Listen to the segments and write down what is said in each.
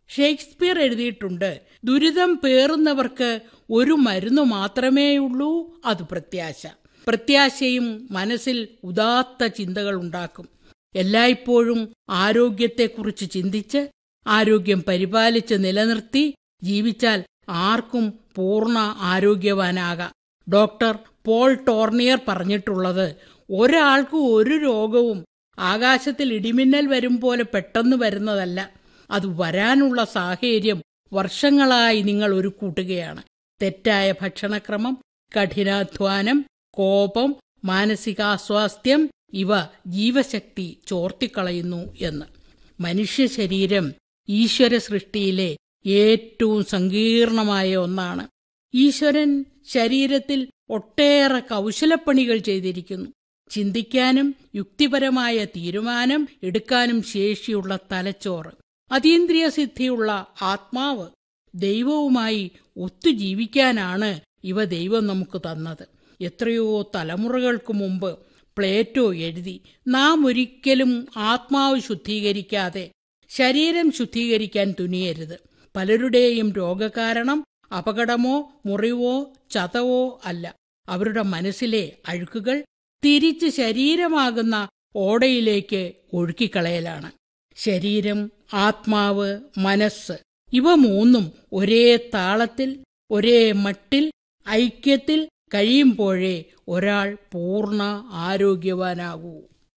Shakespeare എഴുതിയിട്ടുണ്ട് ദുരിതം പേറുന്നവർക്ക് ഒരു മരുന്ന് മാത്രമേയുള്ളൂ അത് പ്രത്യാശ പ്രത്യാശയും മനസ്സിൽ ഉദാത്ത ചിന്തകൾ ഉണ്ടാക്കും എല്ലായ്പ്പോഴും ആരോഗ്യത്തെക്കുറിച്ച് ചിന്തിച്ച് ആരോഗ്യം പരിപാലിച്ച് നിലനിർത്തി ജീവിച്ചാൽ ആർക്കും പൂർണ്ണ ആരോഗ്യവാനാകാം ഡോക്ടർ പോൾ ടോർണിയർ പറഞ്ഞിട്ടുള്ളത് ഒരാൾക്ക് ഒരു രോഗവും ആകാശത്തിൽ ഇടിമിന്നൽ വരും പോലെ പെട്ടെന്ന് വരുന്നതല്ല അത് വരാനുള്ള സാഹചര്യം വർഷങ്ങളായി നിങ്ങൾ ഒരു കൂട്ടുകയാണ് തെറ്റായ ഭക്ഷണക്രമം കഠിനാധ്വാനം കോപം മാനസികാസ്വാസ്ഥ്യം ഇവ ജീവശക്തി ചോർത്തിക്കളയുന്നു എന്ന് മനുഷ്യ ശരീരം ഈശ്വര സൃഷ്ടിയിലെ ഏറ്റവും സങ്കീർണമായ ഒന്നാണ് ഈശ്വരൻ ശരീരത്തിൽ ഒട്ടേറെ കൗശലപ്പണികൾ ചെയ്തിരിക്കുന്നു ചിന്തിക്കാനും യുക്തിപരമായ തീരുമാനം എടുക്കാനും ശേഷിയുള്ള തലച്ചോറ് അതീന്ദ്രിയ സിദ്ധിയുള്ള ആത്മാവ് ദൈവവുമായി ഒത്തുജീവിക്കാനാണ് ഇവ ദൈവം നമുക്ക് തന്നത് എത്രയോ തലമുറകൾക്ക് മുമ്പ് പ്ലേറ്റോ എഴുതി നാം ഒരിക്കലും ആത്മാവ് ശുദ്ധീകരിക്കാതെ ശരീരം ശുദ്ധീകരിക്കാൻ തുനിയരുത് പലരുടെയും രോഗകാരണം അപകടമോ മുറിവോ ചതവോ അല്ല അവരുടെ മനസ്സിലെ അഴുക്കുകൾ തിരിച്ച് ശരീരമാകുന്ന ഓടയിലേക്ക് ഒഴുക്കിക്കളയലാണ് ശരീരം ആത്മാവ് മനസ്സ് ഇവ മൂന്നും ഒരേ താളത്തിൽ ഒരേ മട്ടിൽ ഐക്യത്തിൽ കഴിയുമ്പോഴേ ഒരാൾ പൂർണ്ണ ആരോഗ്യവാനാകൂ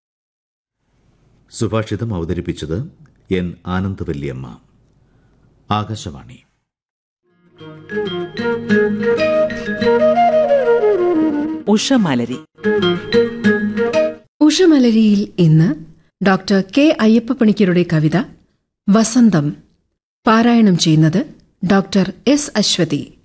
സുഭാഷിതം അവതരിപ്പിച്ചത് എൻ ആനന്ദവല്യമ്മ ആകാശവാണി ഉഷമലരി ഉഷമലരിയിൽ ഇന്ന് ഡോക്ടർ കെ അയ്യപ്പപ്പണിക്കരുടെ കവിത വസന്തം പാരായണം ചെയ്യുന്നത് ഡോക്ടർ എസ് അശ്വതി